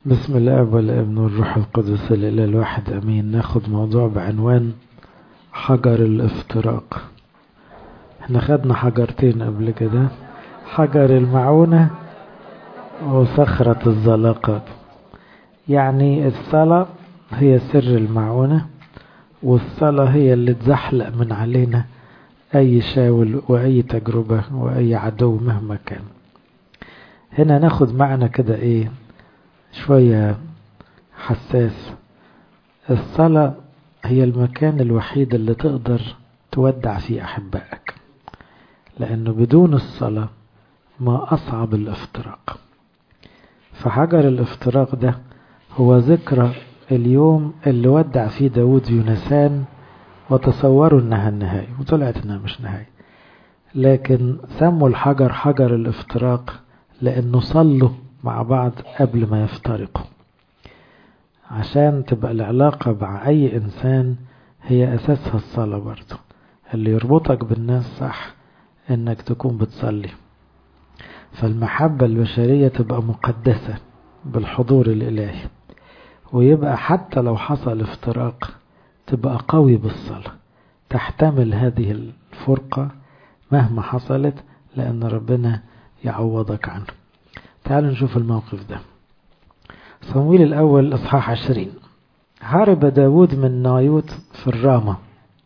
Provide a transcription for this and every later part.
بسم الله والابن والروح القدس الإله الواحد أمين ناخد موضوع بعنوان حجر الافتراق احنا خدنا حجرتين قبل كده حجر المعونة وصخرة الزلاقات يعني الصلاة هي سر المعونة والصلاة هي اللي تزحلق من علينا أي شاول وأي تجربة وأي عدو مهما كان هنا ناخد معنى كده ايه شوية حساس الصلاة هي المكان الوحيد اللي تقدر تودع فيه أحبائك لأنه بدون الصلاة ما أصعب الافتراق فحجر الافتراق ده هو ذكرى اليوم اللي ودع فيه داود يونسان وتصوروا انها النهاية وطلعت انها مش نهاية لكن سموا الحجر حجر الافتراق لانه صلوا مع بعض قبل ما يفترقوا عشان تبقى العلاقة مع أي إنسان هي أساسها الصلاة برضه اللي يربطك بالناس صح إنك تكون بتصلي فالمحبة البشرية تبقى مقدسة بالحضور الإلهي ويبقى حتى لو حصل افتراق تبقى قوي بالصلاة تحتمل هذه الفرقة مهما حصلت لأن ربنا يعوضك عنه تعالوا نشوف الموقف ده صمويل الأول إصحاح عشرين هرب داود من نايوت في الرامة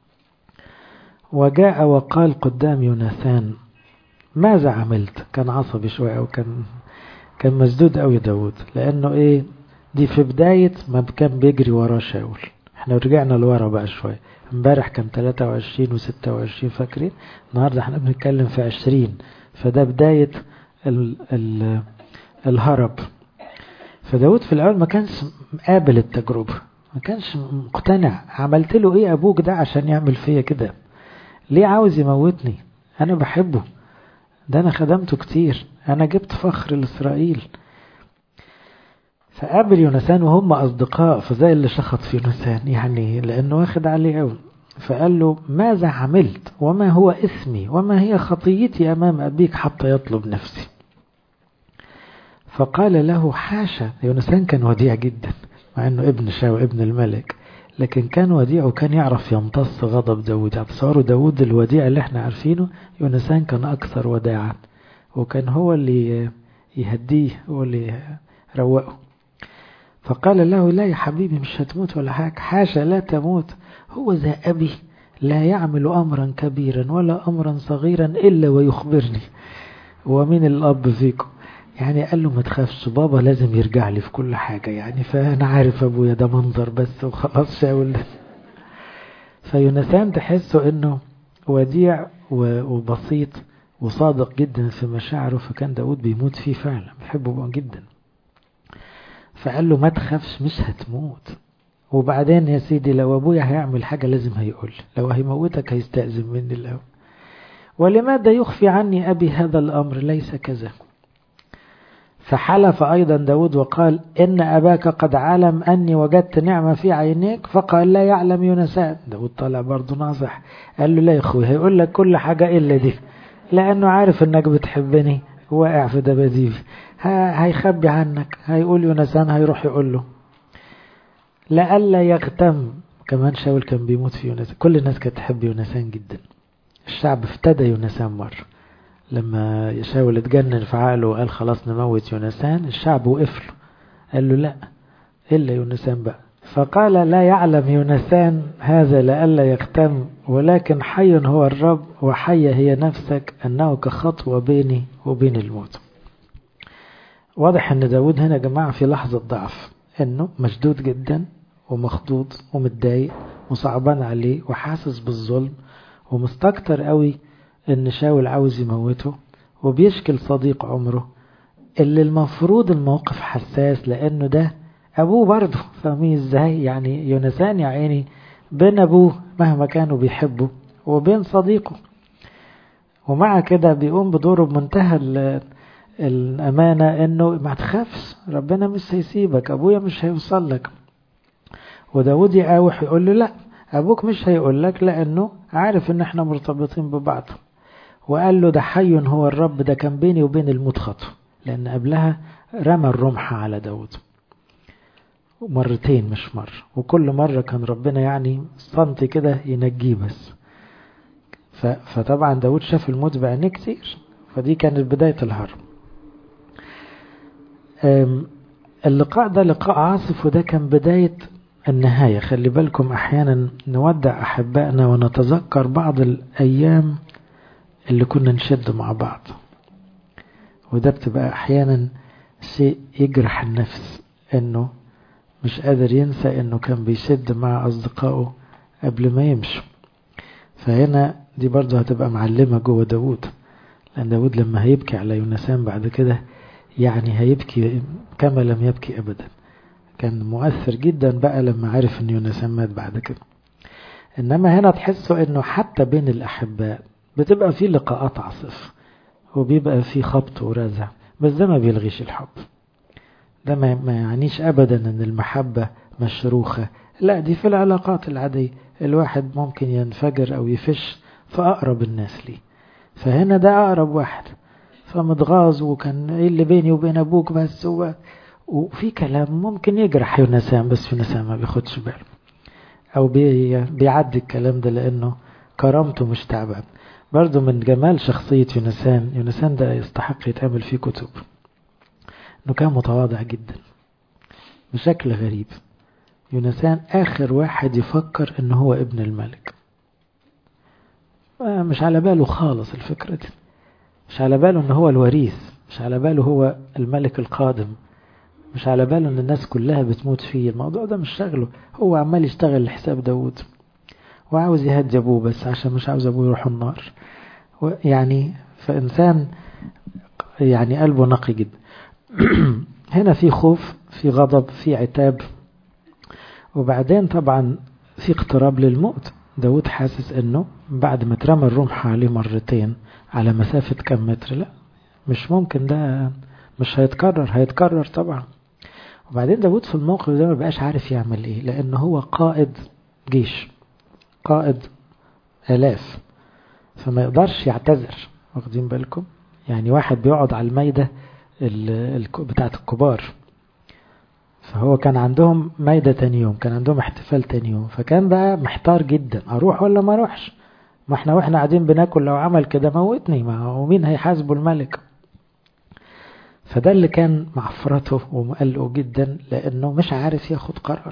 وجاء وقال قدام يوناثان ماذا عملت كان عصبي شوية وكان كان مسدود قوي داود لأنه إيه دي في بداية ما كان بيجري وراه شاول احنا رجعنا لورا بقى شوية امبارح كان 23 و 26 فاكرين النهاردة احنا بنتكلم في 20 فده بداية ال ال الهرب فداود في الأول ما كانش قابل التجربة ما كانش مقتنع عملت له ايه ابوك ده عشان يعمل فيا كده ليه عاوز يموتني انا بحبه ده انا خدمته كتير انا جبت فخر لاسرائيل فقابل يونسان وهم اصدقاء فزي اللي شخط في يونسان يعني لانه واخد عليه قوي فقال له ماذا عملت وما هو اسمي وما هي خطيتي امام ابيك حتى يطلب نفسي فقال له حاشا يونسان كان وديع جدا مع انه ابن شاو ابن الملك لكن كان وديع وكان يعرف يمتص غضب داود تصوروا داود الوديع اللي احنا عارفينه يونسان كان اكثر وداعا وكان هو اللي يهديه هو اللي يروقه فقال له لا يا حبيبي مش هتموت ولا حاجة حاشا لا تموت هو ذا أبي لا يعمل أمرا كبيرا ولا أمرا صغيرا إلا ويخبرني ومين الأب فيكم يعني قال له ما تخافش بابا لازم يرجع لي في كل حاجة يعني فأنا عارف أبويا ده منظر بس وخلاص شاول فيونسان تحسه إنه وديع وبسيط وصادق جدا في مشاعره فكان داود بيموت فيه فعلا بيحبه جدا فقال له ما تخافش مش هتموت وبعدين يا سيدي لو أبويا هيعمل حاجة لازم هيقول لو هيموتك هيستأذن مني الأول ولماذا يخفي عني أبي هذا الأمر ليس كذا فحلف أيضا داود وقال إن أباك قد علم أني وجدت نعمة في عينيك فقال لا يعلم يونسان داود طالع برضه ناصح قال له لا يا أخوي هيقول لك كل حاجة إلا دي لأنه عارف إنك بتحبني واقع في دباديبي هيخبي عنك هيقول يونسان هيروح يقول له لألا يغتم كمان شاول كان بيموت في يونسان كل الناس كانت تحب يونسان جدا الشعب افتدى يونسان مرة لما شاول اتجنن في عقله وقال خلاص نموت يونسان الشعب وقف له قال له لا إلا يونسان بقى فقال لا يعلم يونسان هذا لئلا يغتم ولكن حي هو الرب وحي هي نفسك أنه كخطوة بيني وبين الموت واضح أن داود هنا يا جماعة في لحظة ضعف أنه مشدود جدا ومخضوض ومتضايق وصعبان عليه وحاسس بالظلم ومستكتر قوي ان شاول عاوز يموته وبيشكل صديق عمره اللي المفروض الموقف حساس لانه ده ابوه برضه فاهمين ازاي يعني يونسان يا عيني بين ابوه مهما كانوا بيحبوا وبين صديقه ومع كده بيقوم بدوره بمنتهى الامانه انه ما تخافش ربنا مش هيسيبك ابويا مش هيوصل لك وداود يقاوح يقول له لا ابوك مش هيقول لك لانه عارف ان احنا مرتبطين ببعض وقال له ده حي هو الرب ده كان بيني وبين الموت خطوة لأن قبلها رمى الرمح على داود مرتين مش مرة وكل مرة كان ربنا يعني سنتي كده ينجيه بس فطبعا داود شاف الموت بعينيه كتير فدي كانت بداية الهرم اللقاء ده لقاء عاصف وده كان بداية النهاية خلي بالكم أحيانا نودع أحبائنا ونتذكر بعض الأيام اللي كنا نشد مع بعض وده بتبقى أحيانا شيء يجرح النفس إنه مش قادر ينسى إنه كان بيشد مع أصدقائه قبل ما يمشوا فهنا دي برضه هتبقى معلمة جوه داود لأن داود لما هيبكي على يونسان بعد كده يعني هيبكي كما لم يبكي أبدا كان مؤثر جدا بقى لما عرف ان يونسان مات بعد كده انما هنا تحسوا انه حتى بين الاحباء بتبقى في لقاءات عاصف وبيبقى في خبط ورزع بس ده ما بيلغيش الحب ده ما يعنيش ابدا ان المحبة مشروخة لا دي في العلاقات العادية الواحد ممكن ينفجر او يفش في اقرب الناس ليه فهنا ده اقرب واحد فمتغاظ وكان ايه اللي بيني وبين ابوك بس هو وفي كلام ممكن يجرح يونسان بس يونسان ما بياخدش باله او بي بيعدي الكلام ده لانه كرامته مش تعبان برضو من جمال شخصية يونسان يونسان ده يستحق يتعمل فيه كتب انه كان متواضع جدا بشكل غريب يونسان اخر واحد يفكر ان هو ابن الملك مش على باله خالص الفكرة دي مش على باله ان هو الوريث مش على باله هو الملك القادم مش على باله ان الناس كلها بتموت فيه الموضوع ده مش شغله هو عمال يشتغل لحساب داود وعاوز يهدي ابوه بس عشان مش عاوز ابوه يروح النار يعني فانسان يعني قلبه نقي جدا هنا في خوف في غضب في عتاب وبعدين طبعا في اقتراب للموت داود حاسس انه بعد ما اترمى الرمح عليه مرتين على مسافة كم متر لا مش ممكن ده مش هيتكرر هيتكرر طبعا وبعدين داود في الموقف ده ما بقاش عارف يعمل ايه لان هو قائد جيش قائد الاف فما يقدرش يعتذر واخدين بالكم يعني واحد بيقعد على الميدة بتاعت الكبار فهو كان عندهم ميدة تاني يوم كان عندهم احتفال تاني يوم فكان بقى محتار جدا اروح ولا ما اروحش ما احنا واحنا قاعدين بناكل لو عمل كده موتني ما هو مين هيحاسبه الملك فده اللي كان معفرته ومقلقه جدا لانه مش عارف ياخد قرار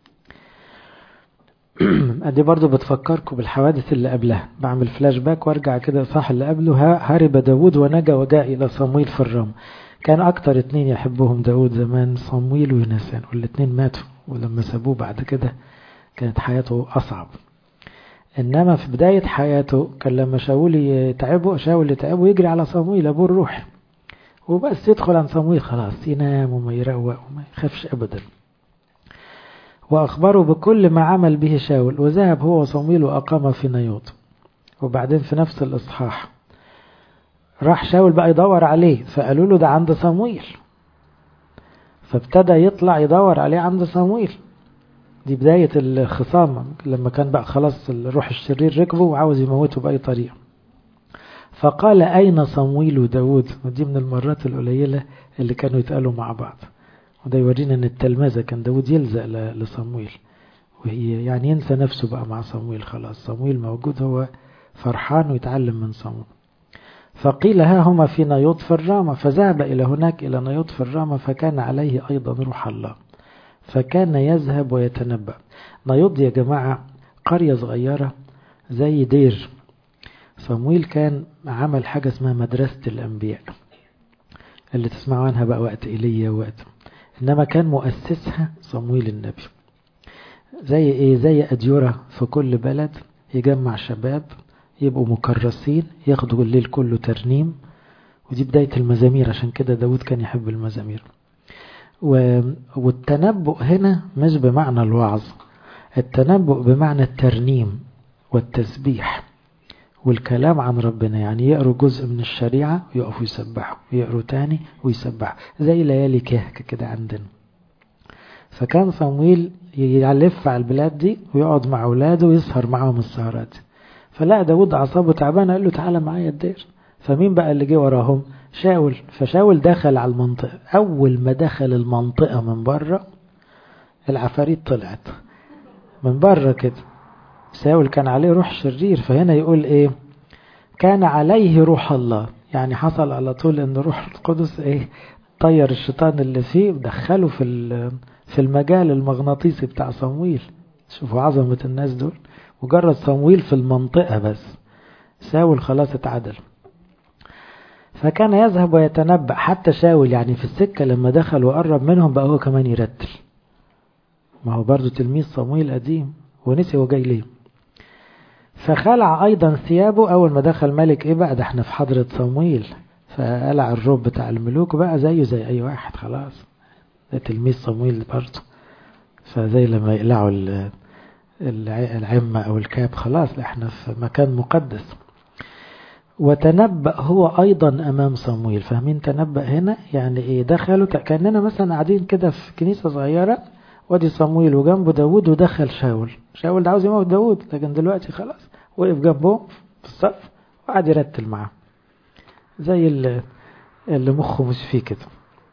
دي برضو بتفكركم بالحوادث اللي قبلها بعمل فلاش باك وارجع كده صح اللي قبله هرب داود ونجا وجاء الى صمويل في الرم كان اكتر اتنين يحبهم داود زمان صمويل ويونسان والاتنين ماتوا ولما سابوه بعد كده كانت حياته اصعب انما في بداية حياته كان لما شاول يتعبه شاول يتعبه يجري على صمويل ابوه الروح وبس يدخل عن صمويل خلاص ينام وما يروق وما يخافش ابدا وأخبره بكل ما عمل به شاول وذهب هو وصمويل وأقام في نيوط وبعدين في نفس الإصحاح راح شاول بقى يدور عليه فقالوا له ده عند صمويل فابتدى يطلع يدور عليه عند صمويل دي بداية الخصام لما كان بقى خلاص الروح الشرير ركبه وعاوز يموته بأي طريقة فقال أين صمويل وداود ودي من المرات القليلة اللي كانوا يتقالوا مع بعض وده يورينا ان التلمذة كان داود يلزق لصمويل وهي يعني ينسى نفسه بقى مع صمويل خلاص صمويل موجود هو فرحان ويتعلم من صمويل فقيل ها هما في نيوط في الرامة فذهب إلى هناك إلى نيوط في الرامة فكان عليه أيضا روح الله فكان يذهب ويتنبأ نيوط يا جماعة قرية صغيرة زي دير صمويل كان عمل حاجة اسمها مدرسة الأنبياء اللي تسمعوا عنها بقى وقت إيليا وقت إنما كان مؤسسها صمويل النبي زي إيه زي أديرة في كل بلد يجمع شباب يبقوا مكرسين ياخدوا الليل كله ترنيم ودي بداية المزامير عشان كده داود كان يحب المزامير و... والتنبؤ هنا مش بمعنى الوعظ التنبؤ بمعنى الترنيم والتسبيح والكلام عن ربنا يعني يقروا جزء من الشريعة ويقفوا يسبحوا يقروا تاني ويسبحوا زي ليالي كهك كده عندنا فكان صمويل يلف على البلاد دي ويقعد مع أولاده ويسهر معاهم السهرات فلا داود أعصابه تعبانة قال له تعالى معايا الدير فمين بقى اللي جه وراهم شاول فشاول دخل على المنطقة أول ما دخل المنطقة من بره العفاريت طلعت من بره كده ساول كان عليه روح شرير فهنا يقول ايه كان عليه روح الله يعني حصل على طول ان روح القدس ايه طير الشيطان اللي فيه ودخله في في المجال المغناطيسي بتاع صمويل شوفوا عظمة الناس دول مجرد صمويل في المنطقة بس ساول خلاص اتعدل فكان يذهب ويتنبأ حتى شاول يعني في السكة لما دخل وقرب منهم بقى هو كمان يرتل ما هو برضه تلميذ صمويل قديم ونسي هو جاي ليه فخلع أيضا ثيابه أول ما دخل ملك إيه بقى ده احنا في حضرة صمويل فقلع الروب بتاع الملوك بقى زيه زي أي واحد خلاص ده تلميذ صمويل برضه فزي لما يقلعوا العمة أو الكاب خلاص احنا في مكان مقدس وتنبأ هو أيضا أمام صمويل فاهمين تنبأ هنا يعني إيه دخلوا كأننا مثلا قاعدين كده في كنيسة صغيرة وادي صمويل وجنبه داود ودخل شاول شاول ده عاوز يموت داود لكن دلوقتي خلاص وقف جنبه في الصف وقعد يرتل معاه زي اللي, اللي مخه مش فيه كده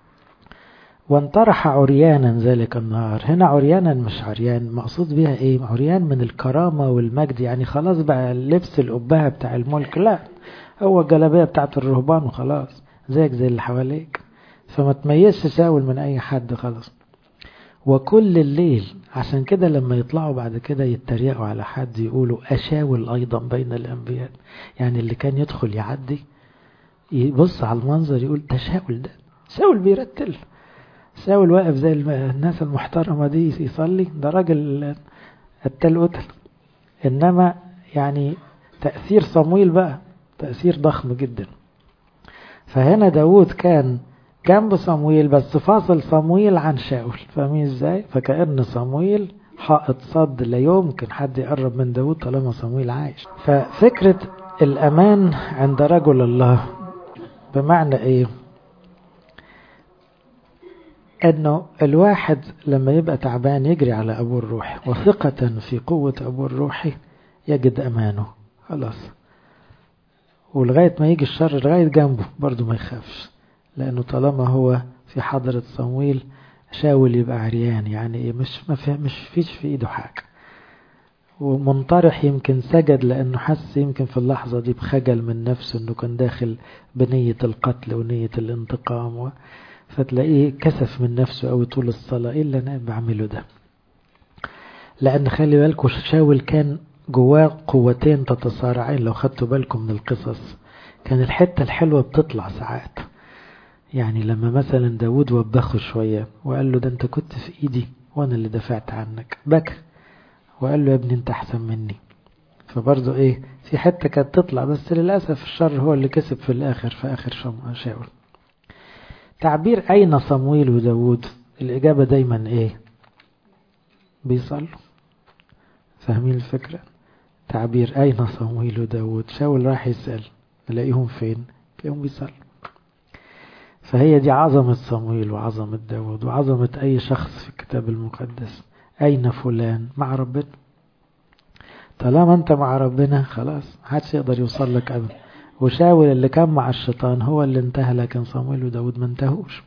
وانطرح عريانا ذلك النهار هنا عريانا مش عريان مقصود بيها ايه عريان من الكرامة والمجد يعني خلاص بقى لبس الأبهة بتاع الملك لا هو الجلابية بتاعت الرهبان وخلاص زيك زي اللي حواليك فما تميزش شاول من أي حد خلاص وكل الليل عشان كده لما يطلعوا بعد كده يتريقوا على حد يقولوا أشاول أيضا بين الأنبياء يعني اللي كان يدخل يعدي يبص على المنظر يقول ده شاول ده شاول بيرتل شاول واقف زي الناس المحترمة دي يصلي ده راجل قتل قتل إنما يعني تأثير صمويل بقى تأثير ضخم جدا فهنا داود كان جنب صمويل بس فاصل صمويل عن شاول فاهمين ازاي فكأن صمويل حائط صد لا يمكن حد يقرب من داود طالما صمويل عايش ففكرة الأمان عند رجل الله بمعنى ايه انه الواحد لما يبقى تعبان يجري على ابوه الروحي وثقة في قوة ابوه الروحي يجد امانه خلاص ولغاية ما يجي الشر لغاية جنبه برضه ما يخافش لانه طالما هو في حضرة صمويل شاول يبقى عريان يعني مش ما في مش فيش في ايده حاجة ومنطرح يمكن سجد لانه حس يمكن في اللحظة دي بخجل من نفسه انه كان داخل بنية القتل ونية الانتقام و... فتلاقيه كسف من نفسه أو طول الصلاة إيه اللي أنا بعمله ده لأن خلي بالكم شاول كان جواه قوتين تتصارعين لو خدتوا بالكم من القصص كان الحتة الحلوة بتطلع ساعات يعني لما مثلا داود وبخه شوية وقال له ده انت كنت في ايدي وانا اللي دفعت عنك بكى وقال له يا ابني انت احسن مني فبرضه ايه في حتة كانت تطلع بس للأسف الشر هو اللي كسب في الآخر في آخر شاول تعبير أين صمويل وداود الإجابة دايما إيه بيصلوا فاهمين الفكرة تعبير أين صمويل وداود شاول راح يسأل نلاقيهم فين تلاقيهم بيصلوا فهي دي عظمة صمويل وعظمة داود وعظمة أي شخص في الكتاب المقدس أين فلان مع ربنا طالما أنت مع ربنا خلاص محدش يقدر يوصل لك أبدا وشاول اللي كان مع الشيطان هو اللي انتهى لكن صمويل وداود ما انتهوش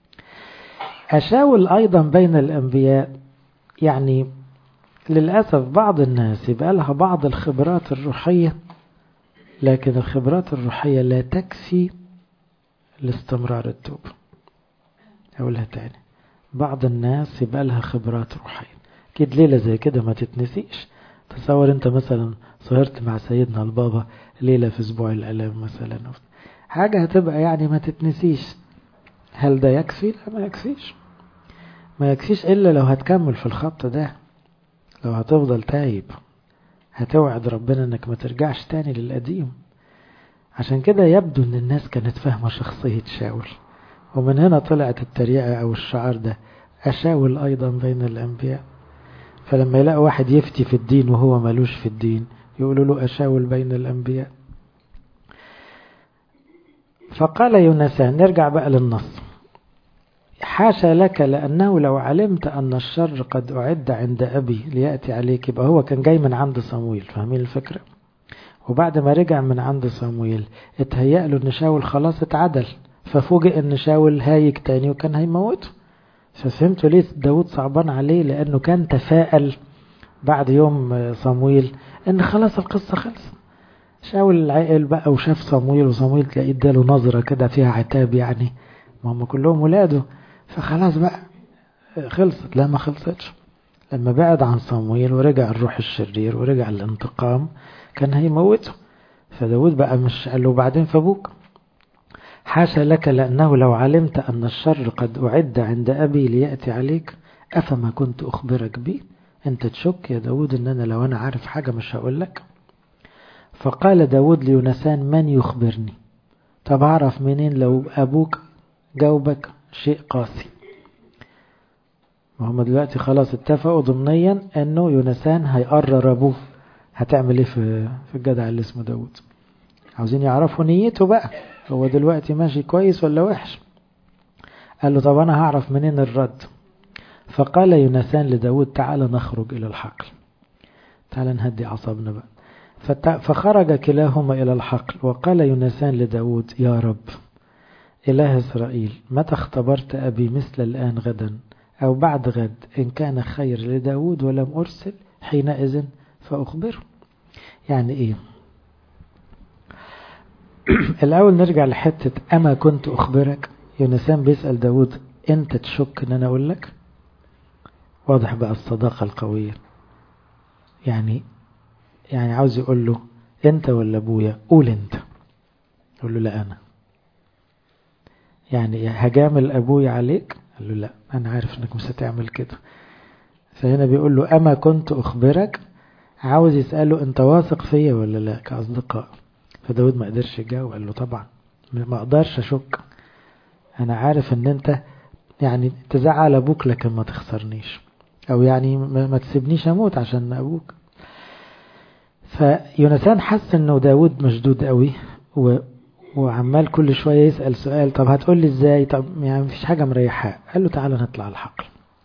أشاول أيضا بين الأنبياء يعني للأسف بعض الناس يبقى لها بعض الخبرات الروحية لكن الخبرات الروحية لا تكفي لاستمرار التوبة أقولها تاني بعض الناس يبقى لها خبرات روحية أكيد ليلة زي كده ما تتنسيش تصور انت مثلا سهرت مع سيدنا البابا ليلة في اسبوع الالام مثلا حاجة هتبقى يعني ما تتنسيش هل ده يكفي لا ما يكفيش ما يكفيش الا لو هتكمل في الخط ده لو هتفضل تايب هتوعد ربنا انك ما ترجعش تاني للقديم عشان كده يبدو ان الناس كانت فاهمة شخصية شاول ومن هنا طلعت التريقة او الشعار ده أشاول أيضا بين الأنبياء فلما يلاقوا واحد يفتي في الدين وهو ملوش في الدين يقولوا له أشاول بين الأنبياء فقال يونسان نرجع بقى للنص حاشا لك لأنه لو علمت أن الشر قد أعد عند أبي ليأتي عليك يبقى هو كان جاي من عند صمويل فاهمين الفكرة وبعد ما رجع من عند صمويل اتهيأ له أن شاول خلاص اتعدل ففوجئ أن شاول هايج تاني وكان هيموته ففهمتوا ليه داود صعبان عليه لأنه كان تفائل بعد يوم صمويل ان خلاص القصة خلص شاول العقل بقى وشاف صمويل وصمويل تلاقيه اداله نظرة كده فيها عتاب يعني ما هم كلهم ولاده فخلاص بقى خلصت لا ما خلصتش لما بعد عن صمويل ورجع الروح الشرير ورجع الانتقام كان هيموته فداود بقى مش قال له بعدين فابوك حاشا لك لأنه لو علمت أن الشر قد أعد عند أبي ليأتي عليك أفما كنت أخبرك به أنت تشك يا داود أن أنا لو أنا عارف حاجة مش هقول لك فقال داود ليونسان من يخبرني طب أعرف منين لو أبوك جاوبك شيء قاسي وهم دلوقتي خلاص اتفقوا ضمنيا أنه يونسان هيقرر أبوه هتعمل ايه في في الجدع اللي اسمه داود عاوزين يعرفوا نيته بقى هو دلوقتي ماشي كويس ولا وحش قال له طب انا هعرف منين الرد فقال يونسان لداود تعال نخرج الى الحقل تعال نهدي اعصابنا بقى فخرج كلاهما الى الحقل وقال يونسان لداود يا رب إله إسرائيل متى اختبرت أبي مثل الآن غدا أو بعد غد إن كان خير لداود ولم أرسل حينئذ فأخبره يعني إيه الأول نرجع لحتة أما كنت أخبرك يونسان بيسأل داود أنت تشك أن أنا أقول لك واضح بقى الصداقة القوية يعني يعني عاوز يقول له أنت ولا أبويا قول أنت يقول له لا أنا يعني هجامل أبويا عليك قال له لا أنا عارف أنك مش هتعمل كده فهنا بيقول له أما كنت أخبرك عاوز يسأله أنت واثق فيا ولا لا كأصدقاء فداود ما قدرش يجاوب قال له طبعا ما أقدرش أشك أنا عارف أن أنت يعني تزعل أبوك لكن ما تخسرنيش أو يعني ما تسيبنيش أموت عشان أبوك فيونسان حس أنه داود مشدود قوي و وعمال كل شوية يسأل سؤال طب هتقول لي ازاي طب يعني مفيش حاجة مريحاه قال له تعالى نطلع الحقل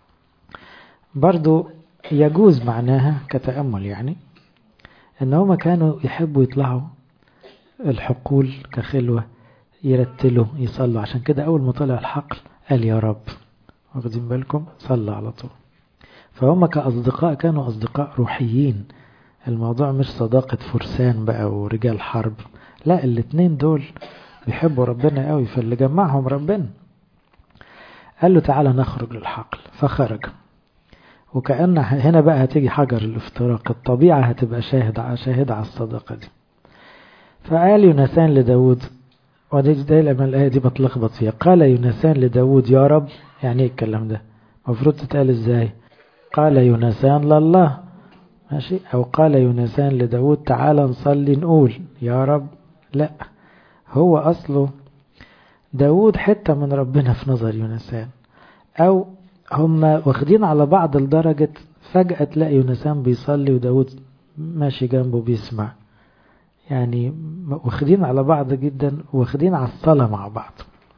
برضو يجوز معناها كتأمل يعني ان هما كانوا يحبوا يطلعوا الحقول كخلوة يرتلوا يصلوا عشان كده اول ما طلع الحقل قال يا رب واخدين بالكم صلى على طول فهم كأصدقاء كانوا أصدقاء روحيين الموضوع مش صداقة فرسان بقى ورجال حرب لا الاتنين دول بيحبوا ربنا قوي فاللي جمعهم ربنا قال له تعالى نخرج للحقل فخرج وكأن هنا بقى هتيجي حجر الافتراق الطبيعة هتبقى شاهد على شاهد على الصداقة دي فقال يونسان لداود ودي دايما الآية دي بتلخبط فيها قال يونسان لداود يا رب يعني ايه الكلام ده المفروض تتقال ازاي قال يونسان لله ماشي أو قال يونسان لداود تعالى نصلي نقول يا رب لا هو أصله داود حتة من ربنا في نظر يونسان أو هم واخدين على بعض لدرجة فجأة تلاقي يونسان بيصلي وداود ماشي جنبه بيسمع يعني واخدين على بعض جدا واخدين على الصلاة مع بعض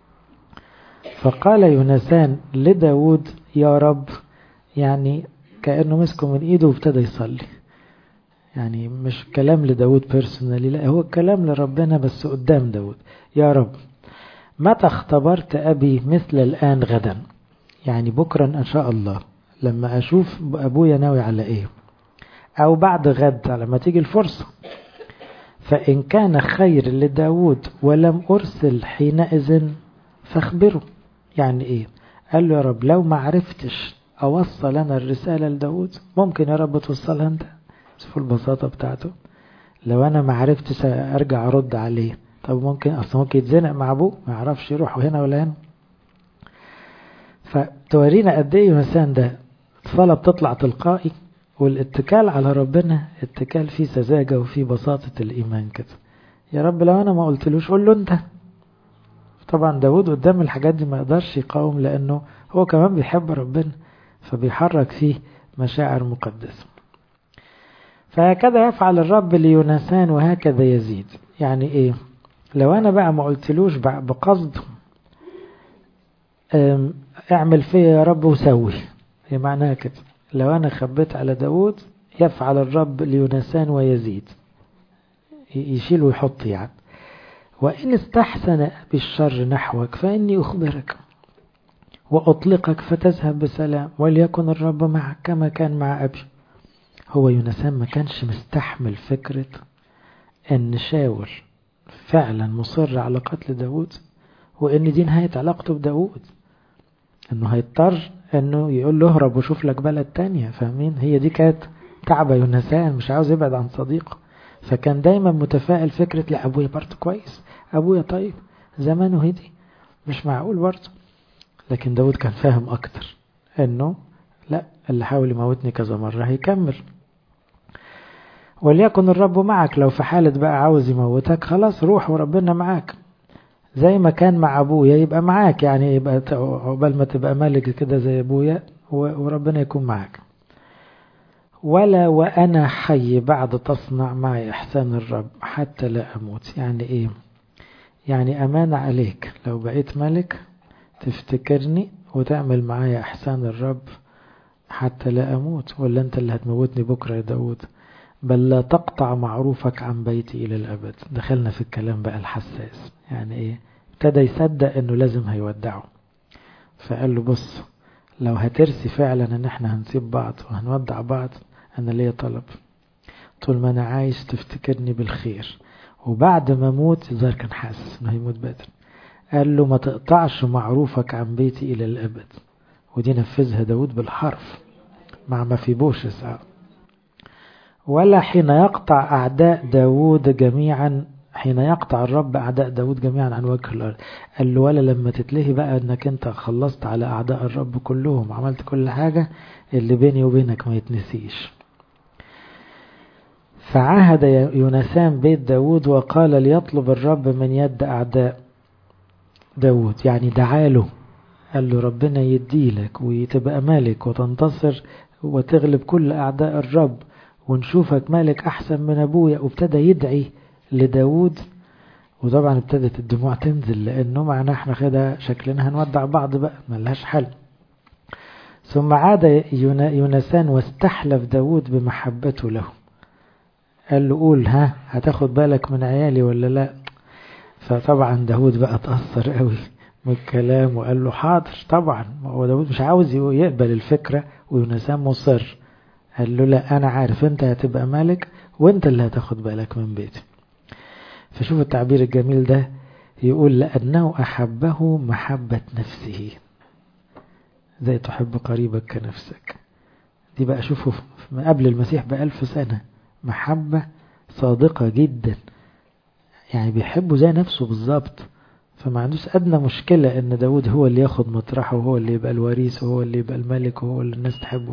فقال يونسان لداود يا رب يعني كأنه مسكه من ايده وابتدى يصلي يعني مش كلام لداود بيرسونالي لا هو كلام لربنا بس قدام داود يا رب متى اختبرت أبي مثل الآن غدا يعني بكرا إن شاء الله لما أشوف أبويا ناوي على إيه أو بعد غد لما تيجي الفرصة فإن كان خير لداود ولم أرسل حينئذ فاخبره يعني إيه قال له يا رب لو ما عرفتش أوصل أنا الرسالة لداود ممكن يا رب توصلها أنت شوفوا البساطة بتاعته لو أنا ما عرفتش أرجع أرد عليه طب ممكن أصلا ممكن يتزنق مع أبوه ما يعرفش يروح هنا ولا هنا فتورينا قد إيه مثلا ده الصلاة بتطلع تلقائي والاتكال على ربنا اتكال فيه سذاجة وفيه بساطة الإيمان كده يا رب لو أنا ما قلتلوش قول له أنت طبعا داود قدام الحاجات دي ما يقدرش يقاوم لأنه هو كمان بيحب ربنا فبيحرك فيه مشاعر مقدسة فهكذا يفعل الرب ليونسان وهكذا يزيد يعني ايه لو انا بقى ما قلتلوش بقصد اعمل فيا يا رب وسوي هي معناها كده لو انا خبيت على داود يفعل الرب ليونسان ويزيد يشيل ويحط يعني وإن استحسن بالشر نحوك فإني أخبرك وأطلقك فتذهب بسلام وليكن الرب معك كما كان مع أبي هو يونسان ما كانش مستحمل فكرة أن شاول فعلا مصر على قتل داود وأن دي نهاية علاقته بداود أنه هيضطر أنه يقول له اهرب وشوف لك بلد تانية فاهمين هي دي كانت تعبة يونسان مش عاوز يبعد عن صديقه فكان دايما متفائل فكرة لا أبويا برضه كويس أبويا طيب زمانه هدي مش معقول برضه لكن داود كان فاهم أكتر أنه لا اللي حاول يموتني كذا مرة هيكمل وليكن الرب معك لو في حالة بقى عاوز يموتك خلاص روح وربنا معاك زي ما كان مع أبويا يبقى معاك يعني يبقى عقبال ما تبقى ملك كده زي أبويا وربنا يكون معاك ولا وأنا حي بعد تصنع معي إحسان الرب حتى لا أموت يعني إيه يعني أمانة عليك لو بقيت ملك تفتكرني وتعمل معايا إحسان الرب حتى لا أموت ولا أنت اللي هتموتني بكرة يا داود بل لا تقطع معروفك عن بيتي إلى الأبد دخلنا في الكلام بقى الحساس يعني إيه ابتدى يصدق أنه لازم هيودعه فقال له بص لو هترسي فعلا ان احنا هنسيب بعض وهنودع بعض انا ليا طلب طول ما انا عايش تفتكرني بالخير وبعد ما اموت الظاهر كان حاسس انه هيموت بدري قال له ما تقطعش معروفك عن بيتي الى الابد ودي نفذها داود بالحرف مع ما في بوشس ولا حين يقطع أعداء داود جميعا حين يقطع الرب أعداء داود جميعا عن وجه الأرض قال له ولا لما تتلهي بقى أنك أنت خلصت على أعداء الرب كلهم عملت كل حاجة اللي بيني وبينك ما يتنسيش فعهد يونسان بيت داود وقال ليطلب الرب من يد أعداء داود يعني دعاله قال له ربنا يديلك وتبقى مالك وتنتصر وتغلب كل أعداء الرب ونشوفك مالك أحسن من أبويا وابتدى يدعي لداود وطبعا ابتدت الدموع تنزل لأنه معنا احنا كده شكلنا هنودع بعض بقى ملهاش حل ثم عاد يونسان واستحلف داود بمحبته له قال له قول ها هتاخد بالك من عيالي ولا لا فطبعا داود بقى اتأثر قوي من الكلام وقال له حاضر طبعا هو داود مش عاوز يقبل الفكرة ويونسان مصر قال له لا أنا عارف أنت هتبقى مالك وأنت اللي هتاخد بالك من بيتي فشوف التعبير الجميل ده يقول لأنه أحبه محبة نفسه زي تحب قريبك كنفسك دي بقى شوفوا قبل المسيح بألف سنة محبة صادقة جدا يعني بيحبه زي نفسه بالظبط فما عندوش أدنى مشكلة إن داود هو اللي ياخد مطرحه وهو اللي يبقى الوريث وهو اللي يبقى الملك وهو اللي الناس تحبه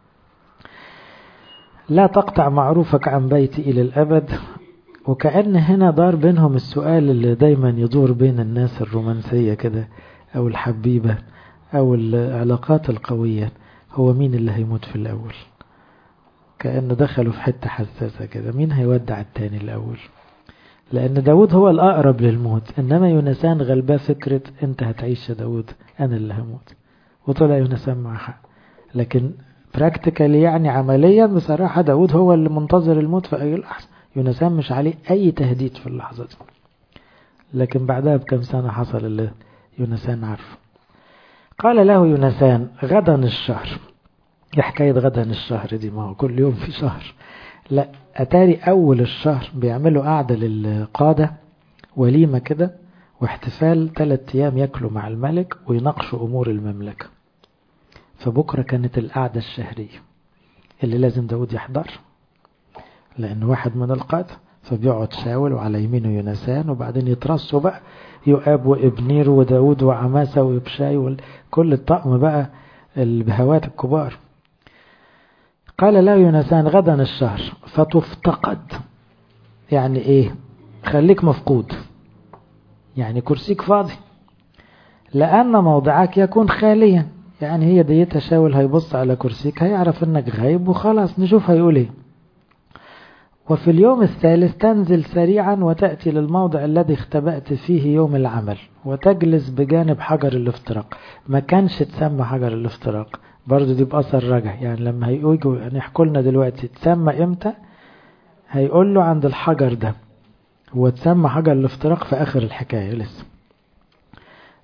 لا تقطع معروفك عن بيتي إلى الأبد وكأن هنا دار بينهم السؤال اللي دايما يدور بين الناس الرومانسية كده أو الحبيبة أو العلاقات القوية هو مين اللي هيموت في الأول كأن دخلوا في حتة حساسة كده مين هيودع التاني الأول لأن داود هو الأقرب للموت إنما يونسان غلباه فكرة أنت هتعيش يا داود أنا اللي هموت وطلع يونسان مع حق لكن براكتيكالي يعني عمليا بصراحة داود هو اللي منتظر الموت في أي لحظة يونسان مش عليه أي تهديد في اللحظة دي لكن بعدها بكم سنة حصل اللي يونسان عارفه قال له يونسان غدا الشهر دي حكاية غدا الشهر دي ما هو كل يوم في شهر لا أتاري أول الشهر بيعملوا قعدة للقادة وليمة كده واحتفال ثلاثة أيام ياكلوا مع الملك ويناقشوا أمور المملكة فبكرة كانت القعدة الشهرية اللي لازم داود يحضر لأن واحد من القادة فبيقعد شاول وعلى يمينه يونسان وبعدين يترصوا بقى يؤاب وابنير وداود وعماسة ويبشاي وكل الطقم بقى البهوات الكبار قال لا يونسان غدا الشهر فتفتقد يعني ايه خليك مفقود يعني كرسيك فاضي لأن موضعك يكون خاليا يعني هي ديتها شاول هيبص على كرسيك هيعرف انك غايب وخلاص نشوف هيقول ايه وفي اليوم الثالث تنزل سريعا وتأتي للموضع الذي اختبأت فيه يوم العمل وتجلس بجانب حجر الافتراق ما كانش تسمى حجر الافتراق برضو دي بأثر رجع يعني لما هيجوا يعني يحكوا لنا دلوقتي تسمى امتى هيقول له عند الحجر ده هو تسمى حجر الافتراق في آخر الحكاية لسه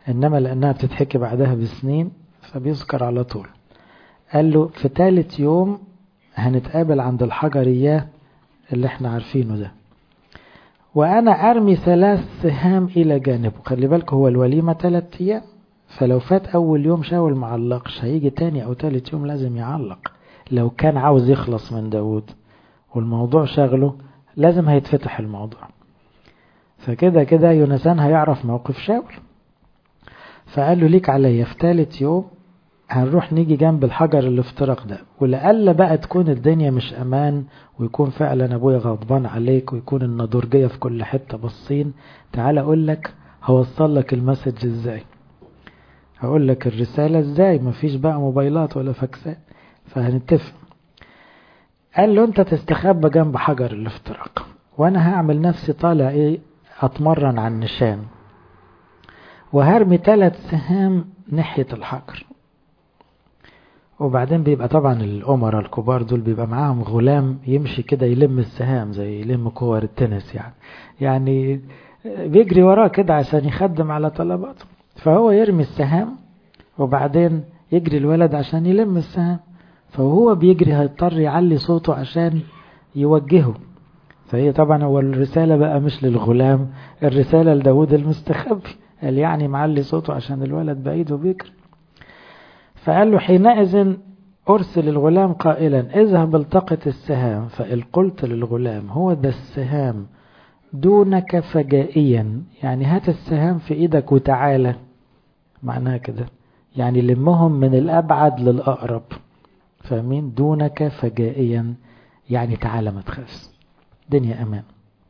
إنما لأنها بتتحكي بعدها بسنين فبيذكر على طول قال له في ثالث يوم هنتقابل عند الحجر إياه اللي احنا عارفينه ده وأنا أرمي ثلاث سهام إلى جانبه خلي بالك هو الوليمة ثلاث أيام فلو فات أول يوم شاول معلقش هيجي تاني أو تالت يوم لازم يعلق لو كان عاوز يخلص من داود والموضوع شغله لازم هيتفتح الموضوع فكده كده يونسان هيعرف موقف شاول فقال له ليك عليا في تالت يوم هنروح نيجي جنب الحجر الافتراق ده ولألا بقى تكون الدنيا مش أمان ويكون فعلا أبويا غضبان عليك ويكون النضورجية في كل حتة بصين تعال أقول لك هوصل لك المسج ازاي هقول لك الرسالة ازاي مفيش بقى موبايلات ولا فاكسات فهنتفق قال له انت تستخبى جنب حجر الافتراق وانا هعمل نفسي طالع ايه اتمرن على النشان وهرمي ثلاث سهام ناحية الحجر وبعدين بيبقى طبعا الأمراء الكبار دول بيبقى معاهم غلام يمشي كده يلم السهام زي يلم كور التنس يعني يعني بيجري وراه كده عشان يخدم على طلباته فهو يرمي السهام وبعدين يجري الولد عشان يلم السهام فهو بيجري هيضطر يعلي صوته عشان يوجهه فهي طبعا هو الرسالة بقى مش للغلام الرسالة لداود المستخبي قال يعني معلي صوته عشان الولد بعيد وبيجري فقال له حينئذ أرسل الغلام قائلا اذهب التقط السهام فإن قلت للغلام هو ده السهام دونك فجائيا يعني هات السهام في ايدك وتعالى معناها كده يعني لمهم من الأبعد للأقرب فاهمين دونك فجائيا يعني تعالى ما تخافش دنيا أمان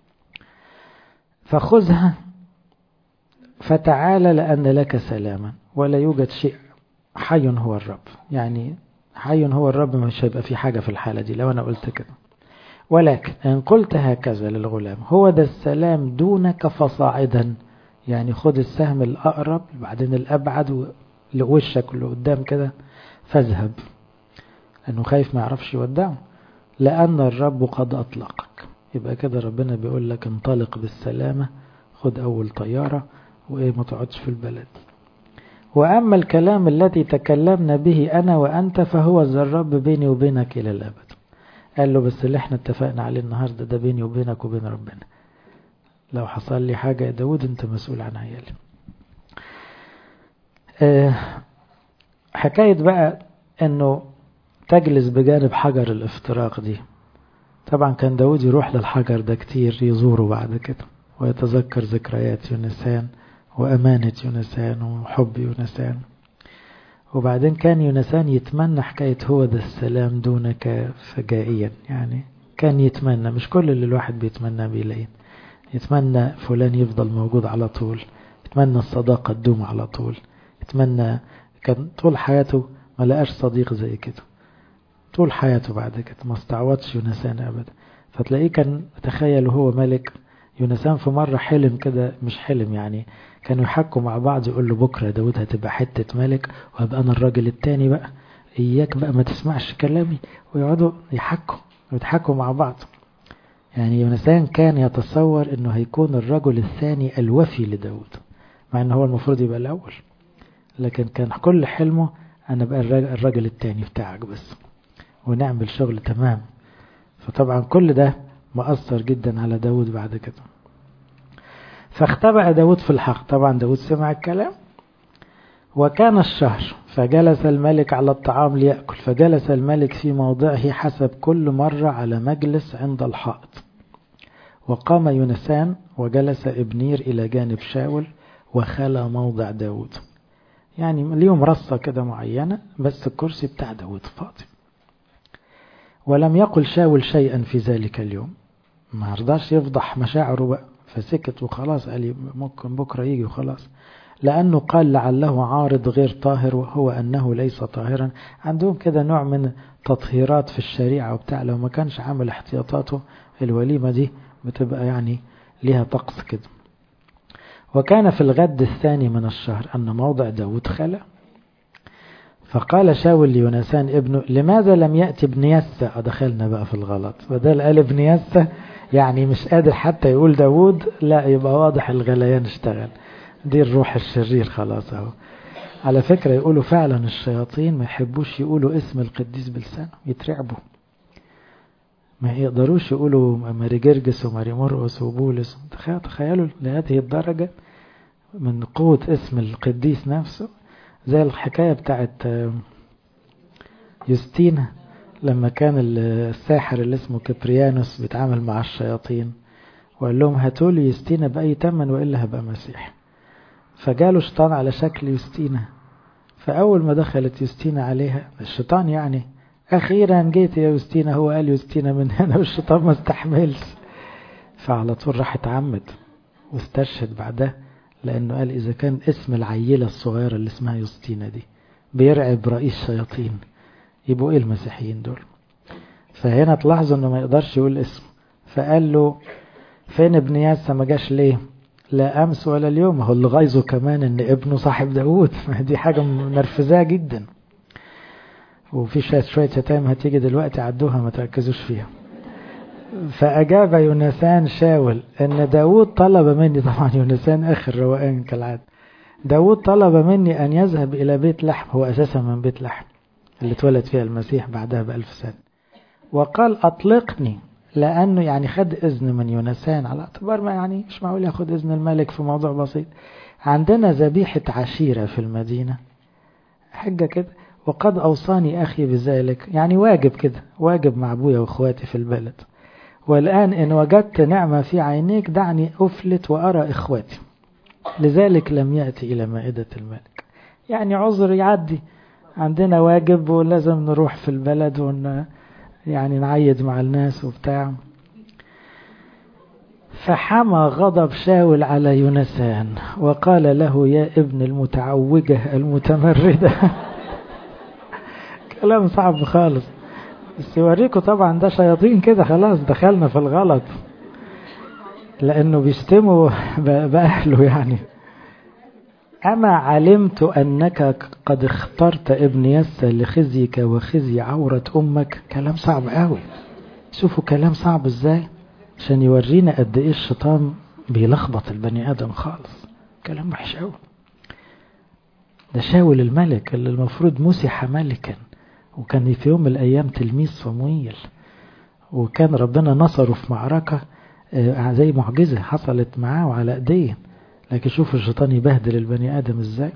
فخذها فتعالى لأن لك سلاما ولا يوجد شيء حي هو الرب يعني حي هو الرب مش هيبقى في حاجة في الحالة دي لو أنا قلت كده ولكن إن قلت هكذا للغلام هو ده السلام دونك فصاعدا يعني خد السهم الأقرب بعدين الأبعد لوشك اللي قدام كده فاذهب لأنه خايف ما يعرفش يودعه لأن الرب قد أطلقك يبقى كده ربنا بيقول لك انطلق بالسلامة خد أول طيارة وإيه ما تقعدش في البلد وأما الكلام الذي تكلمنا به أنا وأنت فهو ذا الرب بيني وبينك إلى الأبد قال له بس اللي احنا اتفقنا عليه النهاردة ده بيني وبينك وبين ربنا لو حصل لي حاجة يا داود انت مسؤول عن عيالي اه حكاية بقى انه تجلس بجانب حجر الافتراق دي طبعا كان داود يروح للحجر ده كتير يزوره بعد كده ويتذكر ذكريات يونسان وأمانة يونسان وحب يونسان وبعدين كان يونسان يتمنى حكاية هو ده السلام دونك فجائيا يعني كان يتمنى مش كل اللي الواحد بيتمنى بيلاقيه يتمنى فلان يفضل موجود على طول يتمنى الصداقة تدوم على طول يتمنى كان طول حياته ما لقاش صديق زي كده طول حياته بعد كده ما استعوضش يونسان أبدا فتلاقيه كان تخيل وهو ملك يونسان في مرة حلم كده مش حلم يعني كانوا يحكوا مع بعض يقول له بكرة داود هتبقى حتة ملك وهبقى أنا الراجل التاني بقى إياك بقى ما تسمعش كلامي ويقعدوا يحكوا ويضحكوا مع بعض يعني يونسان كان يتصور انه هيكون الرجل الثاني الوفي لداود مع انه هو المفروض يبقى الاول لكن كان كل حلمه انا بقى الراجل الثاني بتاعك بس ونعمل شغل تمام فطبعا كل ده مؤثر جدا على داود بعد كده فاختبأ داود في الحق طبعا داود سمع الكلام وكان الشهر فجلس الملك على الطعام ليأكل فجلس الملك في موضعه حسب كل مرة على مجلس عند الحائط وقام يونسان وجلس ابنير إلى جانب شاول وخلى موضع داود يعني ليهم رصة كده معينة بس الكرسي بتاع داود فاضي ولم يقل شاول شيئا في ذلك اليوم ما رضاش يفضح مشاعره بقى فسكت وخلاص قال ممكن بكرة يجي وخلاص لأنه قال لعله عارض غير طاهر وهو أنه ليس طاهرا عندهم كده نوع من تطهيرات في الشريعة وبتاع لو ما كانش عامل احتياطاته الوليمة دي بتبقى يعني ليها طقس كده وكان في الغد الثاني من الشهر أن موضع داود خلا فقال شاول ليونسان ابنه لماذا لم يأتي ابن يسى دخلنا بقى في الغلط بدل قال ابن يسى يعني مش قادر حتى يقول داود لا يبقى واضح الغليان اشتغل دي الروح الشرير خلاص اهو على فكرة يقولوا فعلا الشياطين ما يحبوش يقولوا اسم القديس بلسانه يترعبوا ما يقدروش يقولوا ماري جرجس وماري مرقس وبولس تخيلوا لهذه الدرجة من قوة اسم القديس نفسه زي الحكاية بتاعت يوستينا لما كان الساحر اللي اسمه كبريانوس بيتعامل مع الشياطين وقال لهم هاتوا لي يوستينا بأي تمن وإلا هبقى مسيح فجاله شيطان على شكل يوستينا فأول ما دخلت يوستينا عليها الشيطان يعني أخيرا جيت يا يوستينا هو قال يوستينا من هنا والشيطان ما استحملش فعلى طول راح اتعمد واستشهد بعدها لأنه قال إذا كان اسم العيلة الصغيرة اللي اسمها يوستينا دي بيرعب رئيس شياطين يبقوا إيه المسيحيين دول فهنا تلاحظوا إنه ما يقدرش يقول اسم فقال له فين ابن ياسا ما جاش ليه لا أمس ولا اليوم هو اللي غايظه كمان إن ابنه صاحب داوود دي حاجة منرفزاه جدا وفي شوية شوية شتايم هتيجي دلوقتي عدوها ما تركزوش فيها فأجاب يونسان شاول أن داود طلب مني طبعا يونسان آخر روقان كالعادة داود طلب مني أن يذهب إلى بيت لحم هو أساسا من بيت لحم اللي اتولد فيها المسيح بعدها بألف سنة وقال أطلقني لأنه يعني خد إذن من يونسان على اعتبار ما يعني مش معقول ياخد إذن الملك في موضوع بسيط عندنا ذبيحة عشيرة في المدينة حاجة كده وقد أوصاني أخي بذلك يعني واجب كده واجب مع أبويا وإخواتي في البلد والآن إن وجدت نعمة في عينيك دعني أفلت وأرى إخواتي لذلك لم يأتي إلى مائدة الملك يعني عذر يعدي عندنا واجب ولازم نروح في البلد ون يعني نعيد مع الناس وبتاع فحمى غضب شاول على يونسان وقال له يا ابن المتعوجة المتمردة كلام صعب خالص بس يوريكم طبعا ده شياطين كده خلاص دخلنا في الغلط لأنه بيشتموا بأهله يعني أما علمت أنك قد اخترت ابن يسى لخزيك وخزي عورة أمك كلام صعب قوي شوفوا كلام صعب ازاي عشان يورينا قد ايه الشيطان بيلخبط البني آدم خالص كلام وحش قوي ده شاول الملك اللي المفروض مسح ملكا وكان في يوم من الأيام تلميذ صمويل وكان ربنا نصره في معركة زي معجزة حصلت معاه وعلى ايديه لكن شوفوا الشيطان يبهدل البني آدم ازاي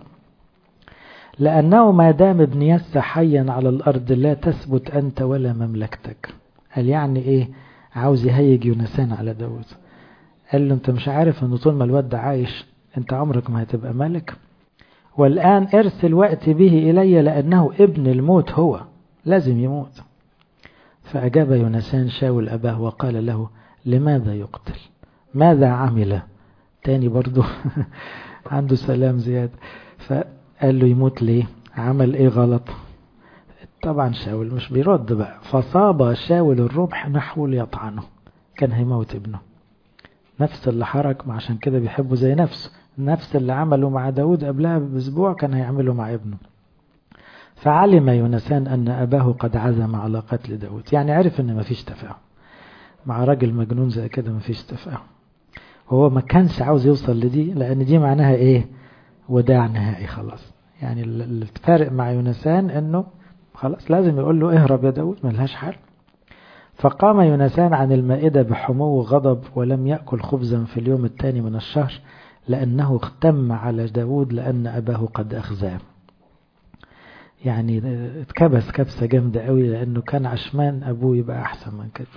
لأنه ما دام ابن يسى حيا على الأرض لا تثبت أنت ولا مملكتك قال يعني إيه عاوز يهيج يونسان على داود قال له أنت مش عارف أنه طول ما الواد ده عايش أنت عمرك ما هتبقى ملك والآن ارسل وقت به إلي لأنه ابن الموت هو لازم يموت فأجاب يونسان شاول أباه وقال له لماذا يقتل ماذا عمل تاني برضو عنده سلام زيادة فقال له يموت ليه عمل ايه غلط طبعا شاول مش بيرد بقى فصاب شاول الرمح نحو ليطعنه كان هيموت ابنه نفس اللي حرك عشان كده بيحبه زي نفسه نفس اللي عمله مع داود قبلها باسبوع كان هيعمله مع ابنه فعلم يونسان أن أباه قد عزم على قتل داود يعني عرف أن مفيش تفاهم مع راجل مجنون زي كده مفيش تفاهم هو ما كانش عاوز يوصل لدي لأن دي معناها إيه وداع نهائي خلاص يعني الفارق مع يونسان أنه خلاص لازم يقول له اهرب يا داود ملهاش حل فقام يونسان عن المائدة بحمو غضب ولم يأكل خبزا في اليوم الثاني من الشهر لأنه اختم على داود لأن أباه قد أخزاه يعني اتكبس كبسة جامدة قوي لأنه كان عشمان أبوه يبقى أحسن من كده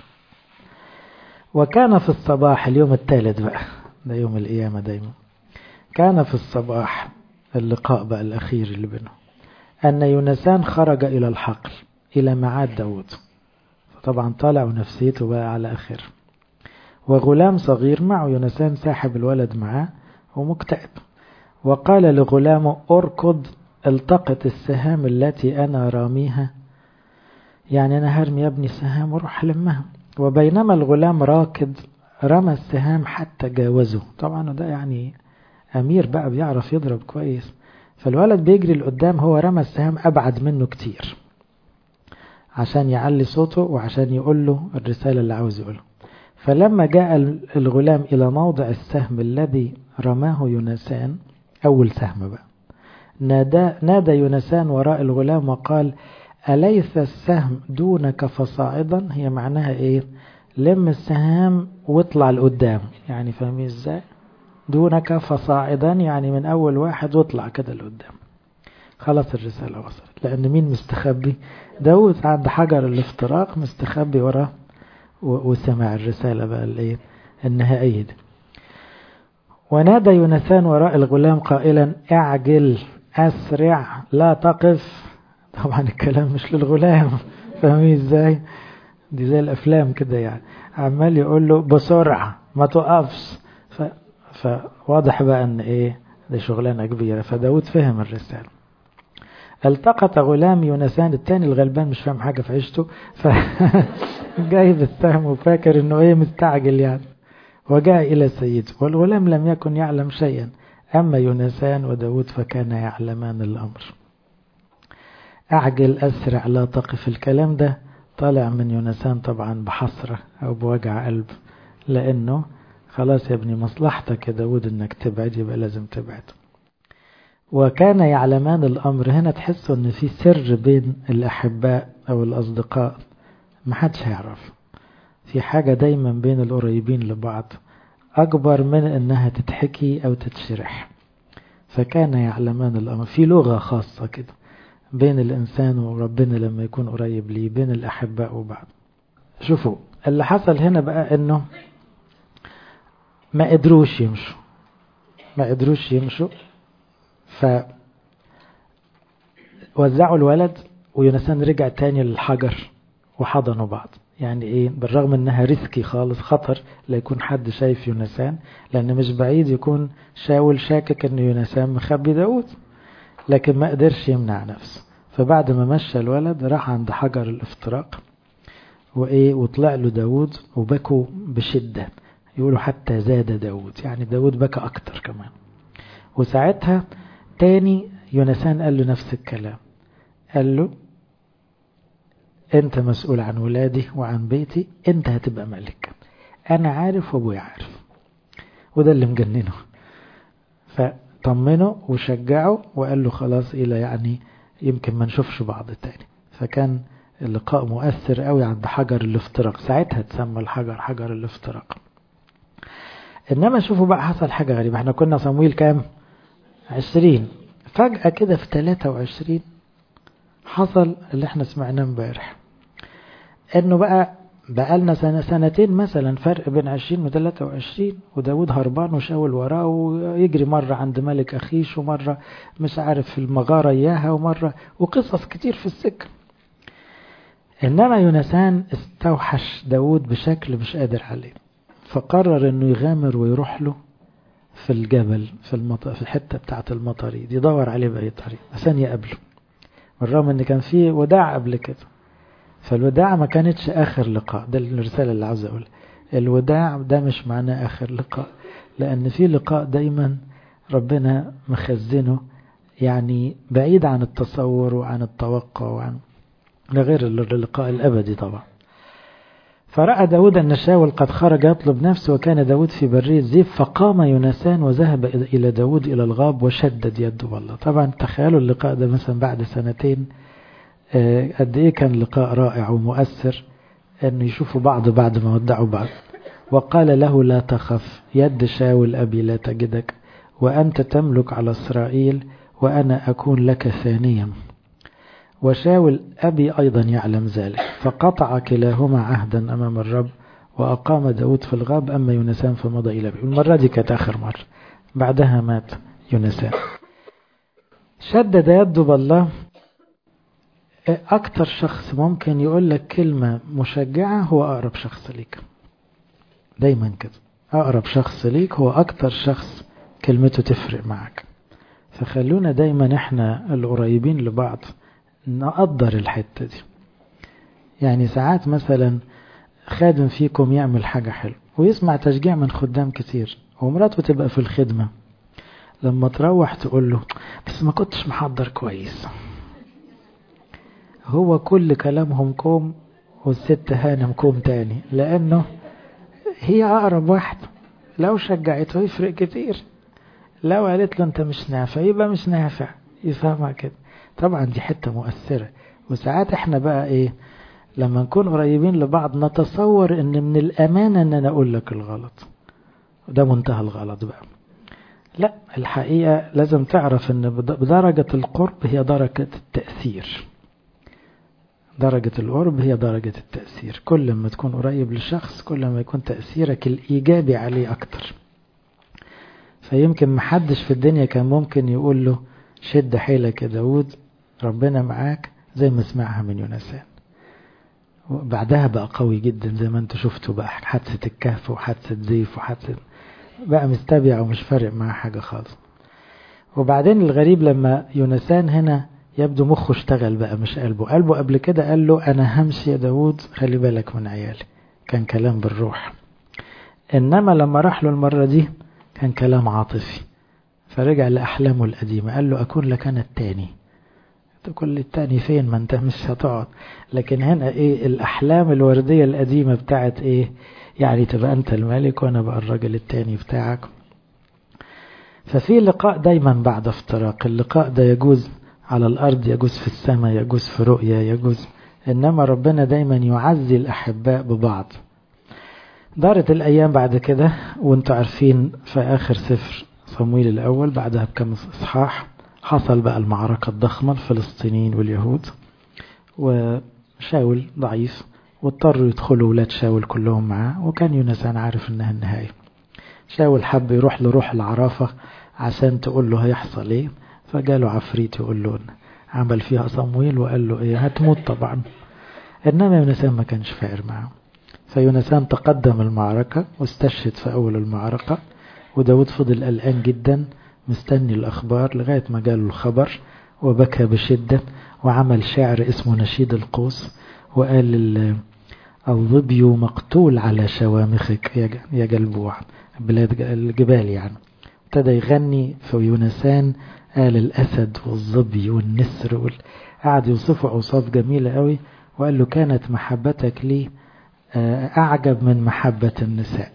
وكان في الصباح اليوم الثالث بقى ده يوم القيامة دايما كان في الصباح اللقاء بقى الأخير اللي بينهم أن يونسان خرج إلى الحقل إلى معاد داود فطبعا طالع ونفسيته بقى على آخر وغلام صغير معه يونسان ساحب الولد معاه ومكتئب وقال لغلامه أركض التقط السهام التي أنا راميها يعني أنا هرمي يا ابني السهام وروح لمها وبينما الغلام راكض رمى السهام حتى جاوزه طبعا ده يعني أمير بقى بيعرف يضرب كويس فالولد بيجري لقدام هو رمى السهام أبعد منه كتير عشان يعلي صوته وعشان يقول له الرسالة اللي عاوز يقولها فلما جاء الغلام إلى موضع السهم الذي رماه يونسان أول سهم بقى نادى, نادى يونسان وراء الغلام وقال أليس السهم دونك فصاعدا هي معناها إيه لم السهام واطلع لقدام يعني فاهمين إزاي دونك فصاعدا يعني من أول واحد واطلع كده لقدام خلاص الرسالة وصلت لأن مين مستخبي داود عند حجر الافتراق مستخبي وراه وسمع الرسالة بقى الايه النهائية دي ونادى يوناثان وراء الغلام قائلا اعجل اسرع لا تقف طبعا الكلام مش للغلام فاهمين ازاي دي زي الافلام كده يعني عمال يقول له بسرعة ما تقفش ف... فواضح بقى ان ايه دي شغلانة كبيرة فداود فهم الرسالة التقط غلام يونسان التاني الغلبان مش فاهم حاجة في عيشته فجايب السهم وفاكر انه ايه مستعجل يعني وجاء الى سيده والغلام لم يكن يعلم شيئا اما يونسان وداود فكان يعلمان الامر اعجل اسرع لا تقف الكلام ده طالع من يونسان طبعا بحسرة او بوجع قلب لانه خلاص يا ابني مصلحتك يا داود انك تبعد يبقى لازم تبعد وكان يعلمان الأمر هنا تحسوا أن في سر بين الأحباء أو الأصدقاء ما حدش هيعرف في حاجة دايما بين القريبين لبعض أكبر من أنها تتحكي أو تتشرح فكان يعلمان الأمر في لغة خاصة كده بين الإنسان وربنا لما يكون قريب ليه بين الأحباء وبعض شوفوا اللي حصل هنا بقى أنه ما قدروش يمشوا ما قدروش يمشوا ف وزعوا الولد ويونسان رجع تاني للحجر وحضنوا بعض يعني ايه بالرغم انها ريسكي خالص خطر لا يكون حد شايف يونسان لان مش بعيد يكون شاول شاكك ان يونسان مخبي داود لكن ما قدرش يمنع نفسه فبعد ما مشى الولد راح عند حجر الافتراق وايه وطلع له داود وبكوا بشدة يقولوا حتى زاد داود يعني داود بكى اكتر كمان وساعتها تاني يونسان قال له نفس الكلام قال له انت مسؤول عن ولادي وعن بيتي انت هتبقى ملك انا عارف وابويا عارف وده اللي مجننه فطمنه وشجعه وقال له خلاص الى يعني يمكن ما نشوفش بعض تاني فكان اللقاء مؤثر قوي عند حجر الافتراق ساعتها تسمى الحجر حجر الافتراق انما شوفوا بقى حصل حاجة غريبة احنا كنا صمويل كام عشرين فجأة كده في تلاتة وعشرين حصل اللي احنا سمعناه امبارح انه بقى بقى لنا سنة سنتين مثلا فرق بين عشرين وتلاتة وعشرين وداود هربان وشاول وراه ويجري مرة عند ملك أخيش ومرة مش عارف في المغارة إياها ومرة وقصص كتير في السكة إنما يونسان استوحش داود بشكل مش قادر عليه فقرر إنه يغامر ويروح له في الجبل في المطر في الحتة بتاعة المطري دي يدور عليه بأي طريقة عشان يقابله بالرغم إن كان فيه وداع قبل كده فالوداع ما كانتش آخر لقاء ده الرسالة اللي عاوز أقول الوداع ده مش معناه آخر لقاء لأن في لقاء دايما ربنا مخزنه يعني بعيد عن التصور وعن التوقع وعن غير اللقاء الأبدي طبعا فرأى داود أن شاول قد خرج يطلب نفسه وكان داود في برية زيف فقام يونسان وذهب إلى داود إلى الغاب وشدد يده والله طبعا تخيلوا اللقاء ده مثلا بعد سنتين قد إيه كان لقاء رائع ومؤثر أن يشوفوا بعض بعد ما ودعوا بعض وقال له لا تخف يد شاول أبي لا تجدك وأنت تملك على إسرائيل وأنا أكون لك ثانيا وشاول أبي أيضا يعلم ذلك فقطع كلاهما عهدا أمام الرب وأقام داود في الغاب أما يونسان فمضى إلى بي المرة دي كانت آخر مرة بعدها مات يونسان شدد يده بالله أكتر شخص ممكن يقول لك كلمة مشجعة هو أقرب شخص ليك دايما كده أقرب شخص ليك هو أكتر شخص كلمته تفرق معك فخلونا دايما احنا القريبين لبعض نقدر الحتة دي يعني ساعات مثلا خادم فيكم يعمل حاجة حلوة ويسمع تشجيع من خدام كتير ومراته تبقى في الخدمة لما تروح تقول له بس ما كنتش محضر كويس هو كل كلامهم كوم والست هانم كوم تاني لأنه هي أقرب واحد لو شجعته يفرق كتير لو قالت له انت مش نافع يبقى مش نافع يفهمها كده طبعا دي حتة مؤثرة وساعات احنا بقى ايه لما نكون قريبين لبعض نتصور ان من الامانة ان انا اقول لك الغلط وده منتهى الغلط بقى لا الحقيقة لازم تعرف ان بدرجة القرب هي درجة التأثير درجة القرب هي درجة التأثير كل ما تكون قريب للشخص كل ما يكون تأثيرك الإيجابي عليه أكتر فيمكن محدش في الدنيا كان ممكن يقول له شد حيلك يا داود ربنا معاك زي ما سمعها من يونسان وبعدها بقى قوي جدا زي ما انتوا شفتوا بقى حادثة الكهف وحادثة زيف وحادثة بقى مستبيع ومش فارق معاه حاجة خالص وبعدين الغريب لما يونسان هنا يبدو مخه اشتغل بقى مش قلبه قلبه قبل كده قال له انا همشي يا داود خلي بالك من عيالي كان كلام بالروح انما لما راح له المرة دي كان كلام عاطفي فرجع لأحلامه القديمة قال له أكون لك أنا التاني كل التاني فين ما انت مش هتقعد لكن هنا ايه الأحلام الوردية القديمة بتاعت ايه يعني تبقى انت الملك وانا بقى الراجل التاني بتاعك ففي لقاء دايما بعد افتراق اللقاء ده يجوز على الأرض يجوز في السماء يجوز في رؤية يجوز إنما ربنا دايما يعزي الأحباء ببعض دارت الأيام بعد كده وانتوا عارفين في آخر سفر صمويل الأول بعدها بكم إصحاح حصل بقى المعركة الضخمة الفلسطينيين واليهود وشاول ضعيف واضطروا يدخلوا ولاد شاول كلهم معاه وكان يونسان عارف انها النهاية شاول حب يروح لروح العرافة عشان تقول له هيحصل ايه فجاله عفريت يقول له عمل فيها صمويل وقال له ايه هتموت طبعا انما يونسان ما كانش فاقر معاه فيونسان تقدم المعركة واستشهد في أول المعركة وداود فضل قلقان جدا مستني الأخبار لغاية ما جاله الخبر وبكى بشدة وعمل شعر اسمه نشيد القوس وقال الظبي مقتول على شوامخك يا جلبوع بلاد الجبال يعني ابتدى يغني في يونسان قال الأسد والظبي والنسر وال... قعد يوصفه أوصاف جميلة قوي وقال له كانت محبتك لي أعجب من محبة النساء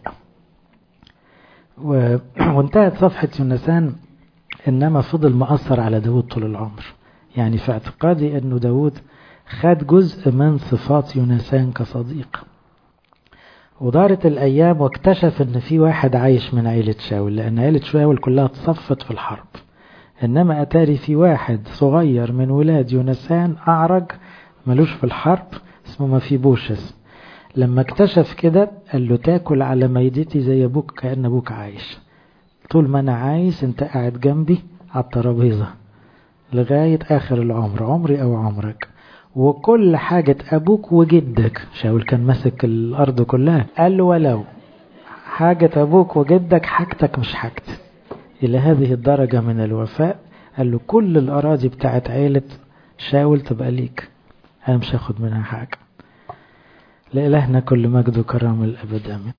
و... وانتهت صفحة يونسان إنما فضل مأثر على داود طول العمر يعني في اعتقادي أنه داود خد جزء من صفات يونسان كصديق ودارت الأيام واكتشف أن في واحد عايش من عيلة شاول لأن عيلة شاول كلها تصفت في الحرب إنما أتاري في واحد صغير من ولاد يونسان أعرج ملوش في الحرب اسمه مفيبوشس لما اكتشف كده قال له تاكل على ميدتي زي ابوك كأن ابوك عايش طول ما انا عايش انت قاعد جنبي على الترابيزة لغاية اخر العمر عمري او عمرك وكل حاجة ابوك وجدك شاول كان ماسك الارض كلها قال له ولو حاجة ابوك وجدك حاجتك مش حاجتي الى هذه الدرجة من الوفاء قال له كل الاراضي بتاعت عيلة شاول تبقى ليك انا مش هاخد منها حاجة لإلهنا كل مجد وكرم الأبد آمين